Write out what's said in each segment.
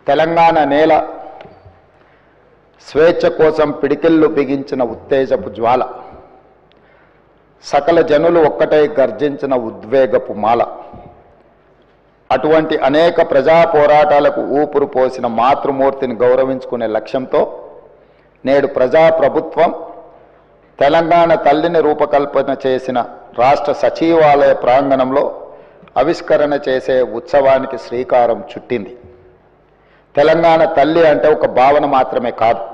తెలంగాణ నేల స్వేచ్ఛ కోసం పిడికిళ్ళు బిగించిన ఉత్తేజపు జ్వాల సకల జనులు ఒక్కటై గర్జించిన ఉద్వేగపు మాల అటువంటి అనేక ప్రజా పోరాటాలకు ఊపిరి పోసిన మాతృమూర్తిని గౌరవించుకునే లక్ష్యంతో నేడు ప్రజా ప్రభుత్వం తెలంగాణ తల్లిని రూపకల్పన చేసిన రాష్ట్ర సచివాలయ ప్రాంగణంలో ఆవిష్కరణ చేసే ఉత్సవానికి శ్రీకారం చుట్టింది తెలంగాణ తల్లి అంటే ఒక భావన మాత్రమే కాదు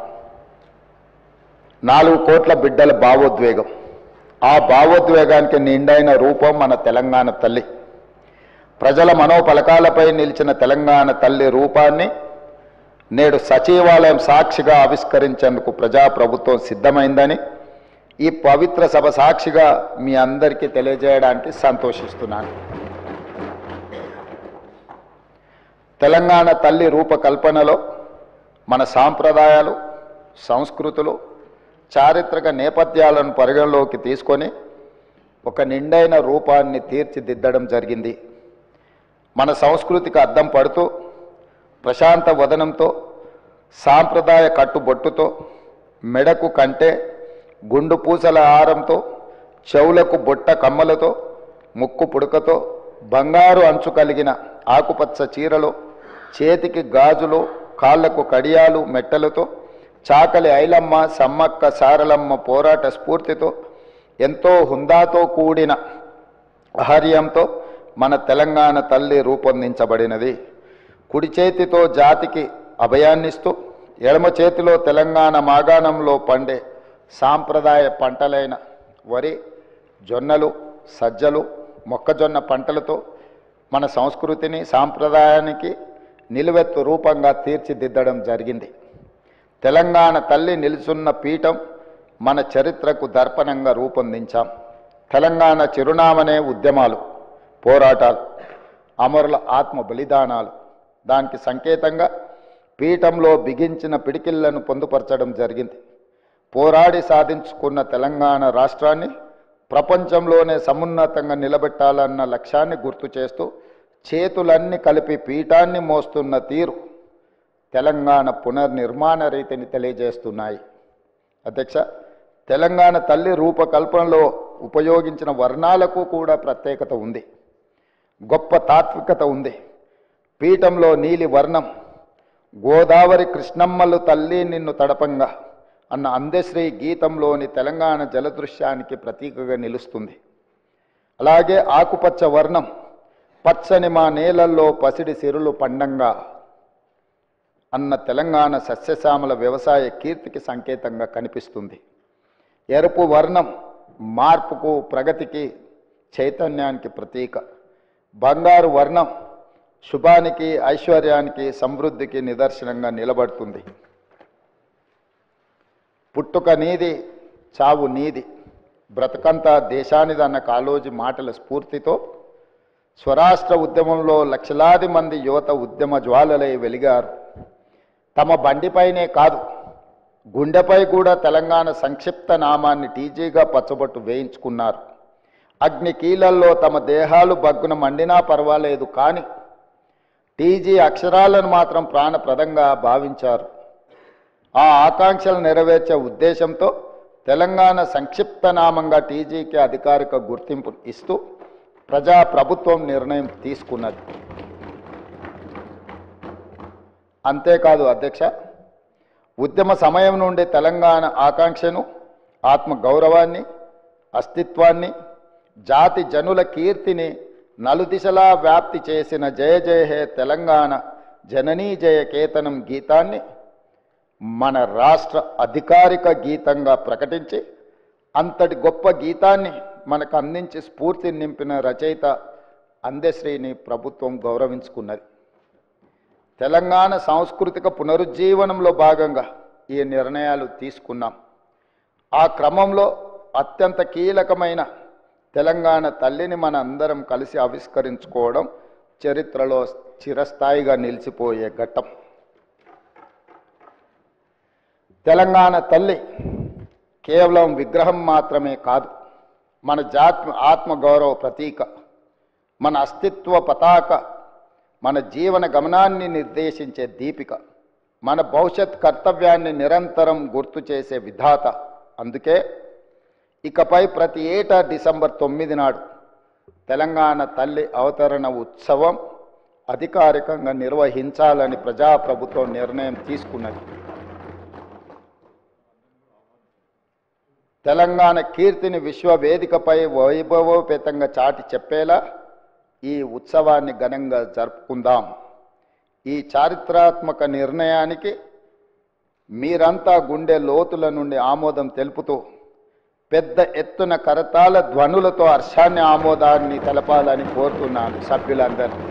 నాలుగు కోట్ల బిడ్డల భావోద్వేగం ఆ భావోద్వేగానికి నిండైన రూపం మన తెలంగాణ తల్లి ప్రజల మనోపలకాలపై నిలిచిన తెలంగాణ తల్లి రూపాన్ని నేడు సచివాలయం సాక్షిగా ఆవిష్కరించేందుకు ప్రజాప్రభుత్వం సిద్ధమైందని ఈ పవిత్ర సభ సాక్షిగా మీ అందరికీ తెలియజేయడానికి సంతోషిస్తున్నాను తెలంగాణ తల్లి రూపకల్పనలో మన సాంప్రదాయాలు సంస్కృతులు చారిత్రక నేపథ్యాలను పరిగణలోకి తీసుకొని ఒక నిండైన రూపాన్ని తీర్చిదిద్దడం జరిగింది మన సంస్కృతికి అద్దం పడుతూ ప్రశాంత వదనంతో సాంప్రదాయ కట్టుబొట్టుతో మెడకు కంటే గుండు పూసల హారంతో చెవులకు బొట్ట కమ్మలతో ముక్కు పుడకతో బంగారు అంచు కలిగిన ఆకుపచ్చ చీరలో చేతికి గాజులు కాళ్లకు కడియాలు మెట్టలతో చాకలి ఐలమ్మ సమ్మక్క సారలమ్మ పోరాట స్ఫూర్తితో ఎంతో హుందాతో కూడిన ఆహార్యంతో మన తెలంగాణ తల్లి రూపొందించబడినది కుడి చేతితో జాతికి అభయాన్నిస్తూ ఎడమ చేతిలో తెలంగాణ మాగాణంలో పండే సాంప్రదాయ పంటలైన వరి జొన్నలు సజ్జలు మొక్కజొన్న పంటలతో మన సంస్కృతిని సాంప్రదాయానికి నిలువెత్తు రూపంగా తీర్చిదిద్దడం జరిగింది తెలంగాణ తల్లి నిలుచున్న పీఠం మన చరిత్రకు దర్పణంగా రూపొందించాం తెలంగాణ చిరునామనే ఉద్యమాలు పోరాటాలు అమరుల ఆత్మ బలిదానాలు దానికి సంకేతంగా పీఠంలో బిగించిన పిడికిళ్లను పొందుపరచడం జరిగింది పోరాడి సాధించుకున్న తెలంగాణ రాష్ట్రాన్ని ప్రపంచంలోనే సమున్నతంగా నిలబెట్టాలన్న లక్ష్యాన్ని గుర్తు చేస్తూ చేతులన్నీ కలిపి పీఠాన్ని మోస్తున్న తీరు తెలంగాణ పునర్నిర్మాణ రీతిని తెలియజేస్తున్నాయి అధ్యక్ష తెలంగాణ తల్లి రూపకల్పనలో ఉపయోగించిన వర్ణాలకు కూడా ప్రత్యేకత ఉంది గొప్ప తాత్వికత ఉంది పీఠంలో నీలి వర్ణం గోదావరి కృష్ణమ్మలు తల్లి నిన్ను తడపంగా అన్న అందశ్రీ గీతంలోని తెలంగాణ జలదృశ్యానికి ప్రతీకగా నిలుస్తుంది అలాగే ఆకుపచ్చ వర్ణం పచ్చని మా నేలల్లో పసిడి సిరులు పండంగా అన్న తెలంగాణ సస్యశ్యామల వ్యవసాయ కీర్తికి సంకేతంగా కనిపిస్తుంది ఎరుపు వర్ణం మార్పుకు ప్రగతికి చైతన్యానికి ప్రతీక బంగారు వర్ణం శుభానికి ఐశ్వర్యానికి సమృద్ధికి నిదర్శనంగా నిలబడుతుంది పుట్టుక నీది చావు నీది బ్రతకంతా దేశానిదన్న కాలోజీ మాటల స్ఫూర్తితో స్వరాష్ట్ర ఉద్యమంలో లక్షలాది మంది యువత ఉద్యమ జ్వాలలై వెలిగారు తమ బండిపైనే కాదు గుండెపై కూడా తెలంగాణ సంక్షిప్త నామాన్ని టీజీగా పచ్చబొట్టు వేయించుకున్నారు అగ్ని కీలల్లో తమ దేహాలు బగ్గున మండినా పర్వాలేదు కానీ టీజీ అక్షరాలను మాత్రం ప్రాణప్రదంగా భావించారు ఆ ఆకాంక్షలు నెరవేర్చే ఉద్దేశంతో తెలంగాణ సంక్షిప్త నామంగా టీజీకి అధికారిక గుర్తింపు ఇస్తూ ప్రజా ప్రభుత్వం నిర్ణయం తీసుకున్నది అంతేకాదు అధ్యక్ష ఉద్యమ సమయం నుండి తెలంగాణ ఆకాంక్షను ఆత్మ గౌరవాన్ని అస్తిత్వాన్ని జాతి జనుల కీర్తిని నలుదిశలా వ్యాప్తి చేసిన జయ జయ హే తెలంగాణ జననీ జయ కేతనం గీతాన్ని మన రాష్ట్ర అధికారిక గీతంగా ప్రకటించి అంతటి గొప్ప గీతాన్ని మనకు అందించి స్ఫూర్తి నింపిన రచయిత అందశ్రీని ప్రభుత్వం గౌరవించుకున్నది తెలంగాణ సాంస్కృతిక పునరుజ్జీవనంలో భాగంగా ఈ నిర్ణయాలు తీసుకున్నాం ఆ క్రమంలో అత్యంత కీలకమైన తెలంగాణ తల్లిని మన అందరం కలిసి ఆవిష్కరించుకోవడం చరిత్రలో చిరస్థాయిగా నిలిచిపోయే ఘట్టం తెలంగాణ తల్లి కేవలం విగ్రహం మాత్రమే కాదు మన జాత్ ఆత్మగౌరవ ప్రతీక మన అస్తిత్వ పతాక మన జీవన గమనాన్ని నిర్దేశించే దీపిక మన భవిష్యత్ కర్తవ్యాన్ని నిరంతరం గుర్తు చేసే విధాత అందుకే ఇకపై ప్రతి ఏటా డిసెంబర్ తొమ్మిది నాడు తెలంగాణ తల్లి అవతరణ ఉత్సవం అధికారికంగా నిర్వహించాలని ప్రజాప్రభుత్వం నిర్ణయం తీసుకున్నది తెలంగాణ కీర్తిని విశ్వవేదికపై వైభవోపేతంగా చాటి చెప్పేలా ఈ ఉత్సవాన్ని ఘనంగా జరుపుకుందాం ఈ చారిత్రాత్మక నిర్ణయానికి మీరంతా గుండె లోతుల నుండి ఆమోదం తెలుపుతూ పెద్ద ఎత్తున కరతాల ధ్వనులతో హర్షాన్ని ఆమోదాన్ని తెలపాలని కోరుతున్నాను సభ్యులందరినీ